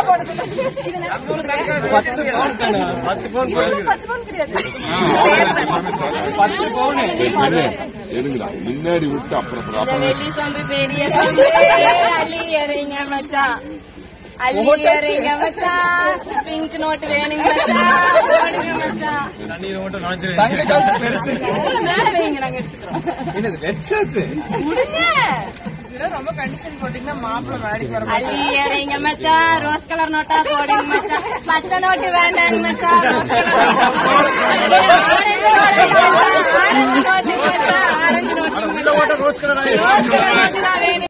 போடுறதில்ல. இது நான் போடுறேன். பத்து பவுன் தானே பத்து பவுன் போயிருக்கு பத்து பவுன் கிடையாது. பத்து பவுன் எடுங்கடா முன்னாடி விட்டு அப்புறம் இந்த அப்புறம் வெள்ளி சொம்பு பெரிய சொம்பு அள்ளி எறிங்க மச்சான் அள்ளி எறிங்க மச்சான் பிங்க் நோட் வேணுங்க மச்சான் போடுங்க மச்சான் தங்க காசு பெருசு மேல வைங்க நாங்க எடுத்துக்கிறோம் என்னது வெச்சாச்சு விடுங்க இதெல்லாம் ரொம்ப கண்டிஷன் போட்டீங்கன்னா மாப்பிள்ளை வேலைக்கு வர அள்ளி எறிங்க மச்சான் ரோஸ் கலர் நோட்டா போடுங்க மச்சான் பச்சை நோட்டு வேண்டாங்க மச்சான் ரோஸ் கலர் ஆரஞ்சு நோட்டு மச்சான் ஆரஞ்சு நோட்டு மச்சான் rose colour rose colour note தான் வேணும்